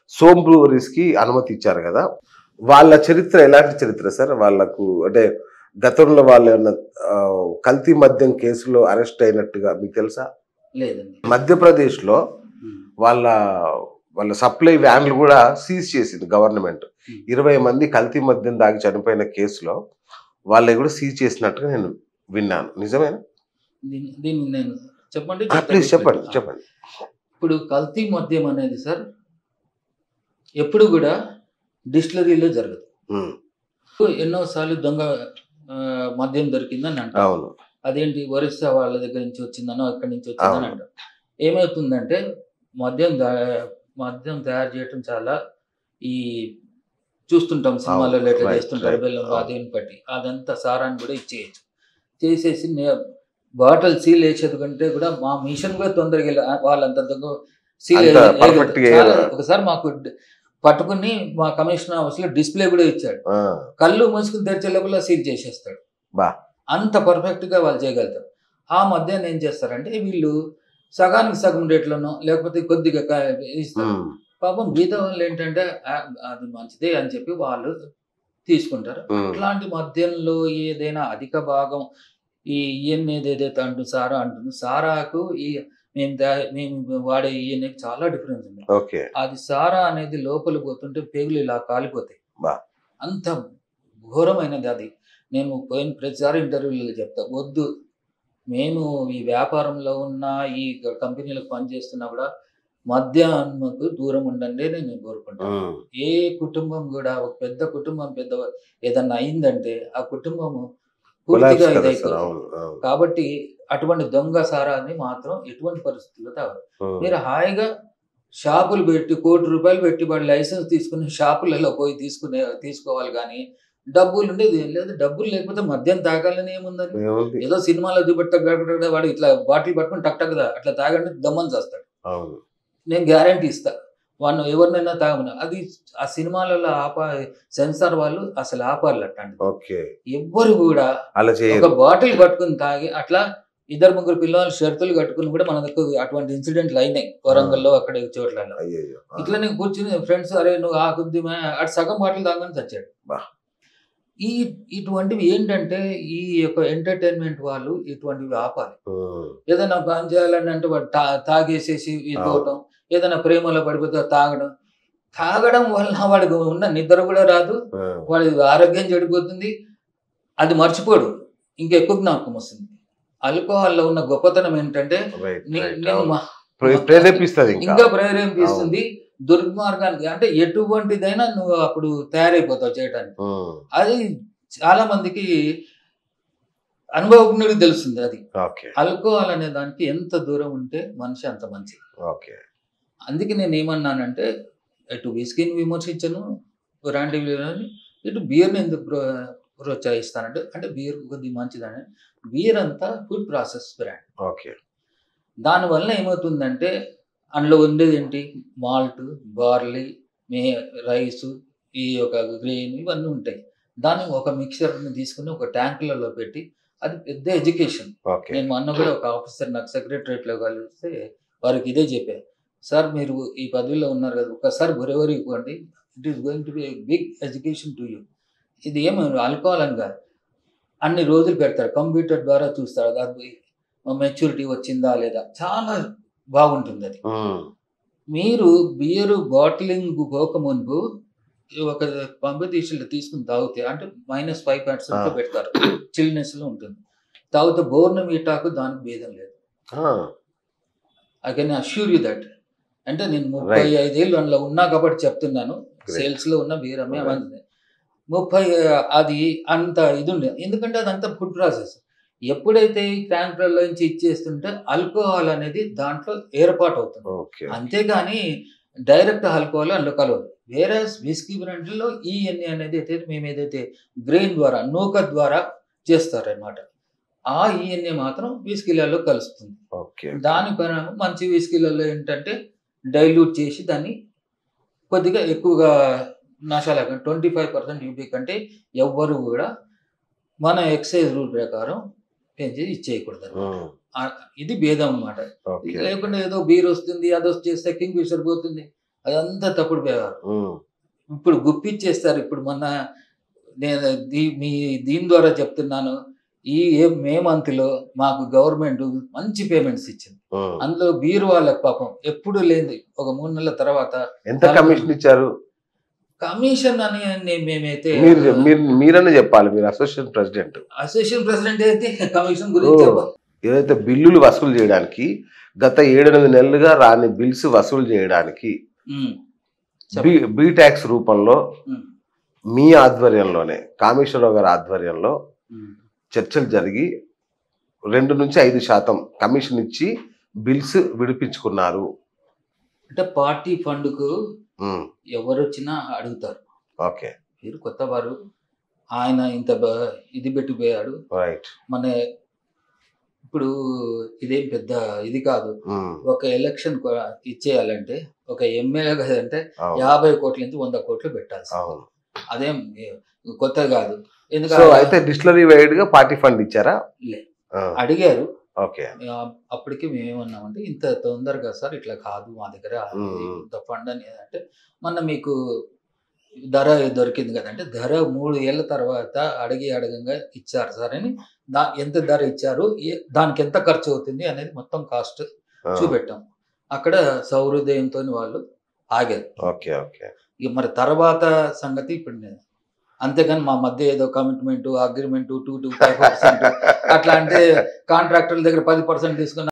Soan breweries కి అనుమతి ఇచ్చారు కదా వాళ్ళ చరిత్ర ఎలాంటి చరిత్ర సార్ వాళ్ళకు అంటే గతంలో వాళ్ళు ఏమన్నా ఆ, కల్తీ మద్యం కేసులో అరెస్ట్ అయినట్టుగా మీకు తెలుసా లేదండి మధ్యప్రదేశ్ లో ఉమ్. వాళ్ళ వాళ్ళ సప్లై వ్యాన్లు కూడా సీజ్ చేసింది గవర్నమెంట్ Hmm. ఇరవై మంది కల్తీ మద్యం దాగి చనిపోయిన కేసులో వాళ్ళని కూడా సీజ్ చేసినట్టుగా నేను విన్నాను నిజమేనా దీన్ని దీన్ని నేను చెప్పండి ప్లీజ్ చెప్పండి చెప్తాను. చెప్పండి ఇప్పుడు కల్తీ మద్యం అనేది సార్ ఎప్పుడు కూడా డిస్టిలరీలో జరగదు ఉమ్, ఎన్నోసార్లు దొంగ ఆ, మద్యం దొరికిందని అంటారు అవును అదేంటి ఒరిస్సా వాళ్ళ దగ్గర నుంచి వచ్చిందనో అక్కడి నుంచి వచ్చిందని అవును. అంటారు ఏమవుతుందంటే మద్యం దా- మద్యం తయారు చేయటం చాలా ఈ చూస్తుంటాం సినిమాలలో అవును. ఎట్లా Right, చేస్తుంటారు right. బెల్లం అవును. అదేని బట్టి అదంతా సారాన్ని కూడా ఇచ్చేయచ్చు చేసేసి బాటిల్ సీల్ వేసేది కంటే కూడా మా మిషన్ కూడా తొందరగా వెళ్ళ- వాళ్ళంత సీల్ అంత perfect గా వేయరు. ఒకసారి మాకు డ్- పట్టుకుని మా కమిషనర్ హౌస్ లో డిస్ప్లే కూడా ఇచ్చాడు ఆ, కళ్ళు మూసుకుని తెరిచే లోపల సీల్ చేసేస్తాడు బా. అంత పర్ఫెక్ట్ గా వాళ్ళు చేయగలుగుతారు ఆ మధ్యాహ్నం ఏం చేస్తారంటే వీళ్ళు సగానికి సగం రేట్లోనో లేకపోతే కొద్దిగా క- ఇస్తారు ఉమ్, పాపం బీద వాళ్ళు ఏంటంటే "ఆ, అది మంచిదే అని చెప్పి వాళ్ళు తీసుకుంటారు ఉమ్, ఇట్లాంటి మద్యంలో ఏదైనా అధిక భాగం ఈ ఈఎన్ ఏదైతే అంటుంది సారా అంటుంది సారాకు ఈ మేము తా- మేము వాడే ఈఎన్ఏకి చాలా డిఫరెన్స్ ఉంది ఓకే అది సారా అనేది లోపల పోతుంటే పేగులు ఇలా కాలిపోతాయి బా. అంత ఘోరమైనది అది నేను పోయిన ప్రతిసారి ఇంటర్వ్యూలో చెప్తా వద్దు మేము ఈ వ్యాపారంలో ఉన్న ఈ కంపెనీలకు పనిచేస్తున్నా కూడా మద్యాన్మకు దూరం ఉండండి అని నేను కోరుకుంటాను ఉమ్, ఏ కుటుంబం కూడా ఒక పెద్ద కుటుంబం పెద్ద ఏదన్నా అయిందంటే ఆ కుటుంబము పూర్తిగా కొలాప్స్ కదా సార్ ఇదైపోతుంది అవును అవును కాబట్టి అటువంటి దొంగ సారాన్ని మాత్రం ఎటువంటి పరిస్థితుల్లో తాగదు ఉమ్, మీరు హాయిగా షాపులు పెట్టి కోటి రూపాయలు పెట్టి వాడి లైసెన్స్ తీసుకుని షాపులలో పోయి తీసుకునే తీసుకోవాలి కానీ డబ్బులు ఉండేది ఏం లేదు డబ్బులు లేకపోతే మద్యం తాగాలని ఏముందని ఏముంది ఏదో సినిమాలో చూపెట్ట వాడు ఇట్లా బాటిల్ పట్టుకుని టక్ టక్ దా అట్లా తాగండి దమ్మని చేస్తాడు అవును నేను గ్యారంటీ ఇస్తా వాడిని ఎవరినైనా తాగమని అది ఆ సినిమాలలో ఆపా సెన్సార్ వాళ్ళు అసలు ఆపాలి అట్లాంటి ఓకే ఎవ్వరు కూడా అలా ఒక చేయరు బాటిల్ పట్టుకుని తాగి అట్లా ఇద్దరు ముగ్గురు పిల్లలు షరతులు కట్టుకుని కూడా మన దగ్గర అటువంటి ఇన్సిడెంట్లు అయినాయి వరంగల్లో అక్కడ చోట్లలో అయ్యయ్యో ఆ, ఇట్లనే కూర్చుని ఫ్రెండ్స్ అరే నువ్వు ఆ కొద్ది అటు సగం బాటిల్ తాగని చచ్చాడు బా. ఈ ఇటువంటివి ఏంటంటే ఈ యొక్క ఎంటర్టైన్మెంట్ వాళ్ళు ఇటువంటివి ఆపాలి ఉమ్, ఏదైనా పని చేయాలని అంటే వాడు తా తాగేసేసి ఇదిపోవటం ఏదైనా ప్రేమలో పడిపోతే తాగడం తాగడం వల్ల వాడికి ఉన్న నిద్ర కూడా రాదు ఆ, వాడి ఆరోగ్యం చెడిపోతుంది అది మర్చిపోడు ఇంకెక్కువ జ్ఞాపకం వస్తుంది ఆల్కహాల్లో ఉన్న గొప్పతనం ఏంటంటే right, నీ- right, నేను అవును. మా- ప్రే- ప్రేరేపిస్తుంది ఇంకా ఇంకా ప్రేరేపిస్తుంది దుర్మార్గానికి అంటే ఎటువంటిదైనా నువ్వు అప్పుడు తయారైపోతావు చేయడానికి ఉమ్, అది చాలా మందికి అనుభవజ్ఞుడికి తెలుస్తుంది అది ఓకే ఆల్కహాల్ అనే దానికి ఎంత దూరం ఉంటే మనిషి అంత మంచిది ఓకే అందుకే నేను ఏమన్నానంటే ఇటు విస్కీని విమర్శించను బ్రాండ్ అని ఇటు బియర్ని ఎందుకు ప్రో ప్రోత్సహిస్తానంటే అంటే బియర్ కొద్దిగా మంచిదని బియర్ అంతా ఫుడ్ ప్రాసెస్ బ్రాండ్ ఓకే దానివల్ల ఏమవుతుందంటే అందులో ఉండేది ఏంటి మాల్ట్ బార్లీ మే రైసు ఈ యొక్క గ్రెయిన్ ఇవన్నీ ఉంటాయి దాన్ని ఒక మిక్చర్ని తీసుకుని ఒక ట్యాంకులలో పెట్టి అది పెద్ద ఎడ్యుకేషన్ ఓకే నేను మొన్న కూడా ఒక ఆఫీసర్ నాకు సెక్రటరేట్లో కలిస్తే వారికి ఇదే చెప్పాను సార్ మీరు ఈ పదవిలో ఉన్నారు కదా ఒకసారి బొరెవరి ఇవ్వండి it is going to be big education to you ఇది ఏమి ఆల్కహాల్ అని కాదు అన్ని రోజులు పెడతారు కంప్యూటర్ ద్వారా చూస్తారు అది మెచ్యూరిటీ వచ్చిందా లేదా చాలా బాగుంటుంది అది ఉమ్, మీరు బియర్ బాటిలింగ్ పోక మునుపు ఒక పంపిటీషన్లో తీసుకుని తాగితే అంటే మైనస్ ఫైవ్ పర్సెంట్ ఆ. పెడతారు చిల్నెస్ లో ఉంటుంది తాగితే బోర్న మీటాకు దానికి భేదం లేదు ఆ, I can assure you that అంటే నేను ముప్పై Right. ఐదేళ్ళు అందులో ఉన్నా కాబట్టి చెప్తున్నాను Great. సేల్స్ లో ఉన్న బీర్ అమ్మే Right. మంది ముప్పై అది అంత ఇది ఉండే ఎందుకంటే అదంతా ఫుడ్ ప్రాసెస్ ఎప్పుడైతే ఈ ట్యాంకర్లో నుంచి ఇచ్చేస్తుంటే ఆల్కహాల్ అనేది దాంట్లో ఏర్పాటు అవుతుంది ఓకే అంతేగాని డైరెక్ట్ ఆల్కహాల్ అందులో కలవదు వేరే విస్కీ బ్రాండ్లో ఈ ఎన్ని అనేది అయితే మేము ఏదైతే గ్రెయిన్ ద్వారా నూక ద్వారా చేస్తారనమాట ఆ ఈఎన్ఏ మాత్రం విస్కీలలో కలుస్తుంది ఓకే దాని పరిణామం మంచి విస్కీలలో ఏంటంటే డైల్యూట్ చేసి దాన్ని కొద్దిగా ఎక్కువగా నషాల ట్వంటీ ఫైవ్ పర్సెంట్ యూపీ కంటే ఎవ్వరు కూడా మన ఎక్సైజ్ రూల్ ప్రకారం పెంచి ఇచ్చేయకూడదు ఉమ్, ఆ- ఇది భేదం అన్నమాట ఓకే లేకుండా ఏదో బీర్ వస్తుంది అది వచ్చి చేస్తే కింగ్ ఫిషర్ పోతుంది అదంతా తప్పుడు వ్యవహారం ఉమ్, ఇప్పుడు గుప్పిచ్చేస్తారు ఇప్పుడు మొన్న నేను దీ మీ దీని ద్వారా చెప్తున్నాను ఈ ఏ మే మంత్లో మాకు గవర్నమెంట్ మంచి పేమెంట్స్ ఇచ్చింది ఉమ్. అందులో బీరు వాళ్ళకి పాపం ఎప్పుడు లేని ఒక మూడు నెలల తర్వాత ఎంత కమిషన్ ఇచ్చారు కమిషన్ అని నే- మేమైతే మీరు మీరు మీరనే చెప్పాలి మీరు అసోసియేషన్ ప్రెసిడెంట్ అసోసియేషన్ ప్రెసిడెంట్ అయితే కమిషన్ గురించి ఓ. చెప్పాలి. ఏదైతే బిల్లులు వసూలు చేయడానికి గత ఏడెనిమిది నెలలుగా రాని బిల్స్ వసూలు చేయడానికి ఉమ్. బి బి ట్యాక్స్ రూపంలో ఉమ్. మీ ఆధ్వర్యంలోనే కామేశ్వరరావు గారి ఆధ్వర్యంలో ఉమ్. చర్చలు జరిగి రెండు నుంచి ఐదు శాతం కమిషన్ ఇచ్చి బిల్స్ విడిపించుకున్నారు అంటే పార్టీ ఫండ్కు ఉమ్, ఎవరు వచ్చినా అడుగుతారు ఓకే మీరు కొత్త వారు ఆయన ఇంత బ- ఇది పెట్టిపోయాడు రైట్ మన ఇప్పుడు ఇదేం పెద్ద ఇది కాదు ఉమ్, ఒక ఎలక్షన్ కొ- ఇచ్చేయాలంటే ఒక ఎమ్మెల్యే కదంటే అవును యాభై కోట్ల నుంచి వంద కోట్లు పెట్టాల్సి అవును అదేం కొత్త కాదు సో ఎందుకంటే అయితే డిస్టిలరీ వైడ్ గా పార్టీ ఫండ్ ఇచ్చారా లే. ఆ, అడిగారు ఓకే ఆ, అప్పటికి మేము ఏమన్నామంటే ఇంత తొందరగా సార్ ఇట్లా కాదు మా దగ్గర మ్మ్. ఇంత ఫండ్ అని అంటే మొన్న మీకు ధర దొరికింది కదంటే ధర మూడు ఏళ్ళ తర్వాత అడిగి అడగంగా ఇచ్చారు సార్ అని దా ఎంత ధర ఇచ్చారు ఏ- దానికి ఎంత ఖర్చు అవుతుంది అనేది మొత్తం కాస్ట్ ఆ, చూపెట్టాం అక్కడ సౌహృదయంతో వాళ్ళు ఆగారు ఓకే ఓకే ఇక మరి తర్వాత సంగతి ఇప్పుడు నేను అంతేగాని మా మధ్య ఏదో commitment agreement two two five percent అట్లా అంటే కాంట్రాక్టర్ల దగ్గర పది పర్సెంట్ తీసుకుని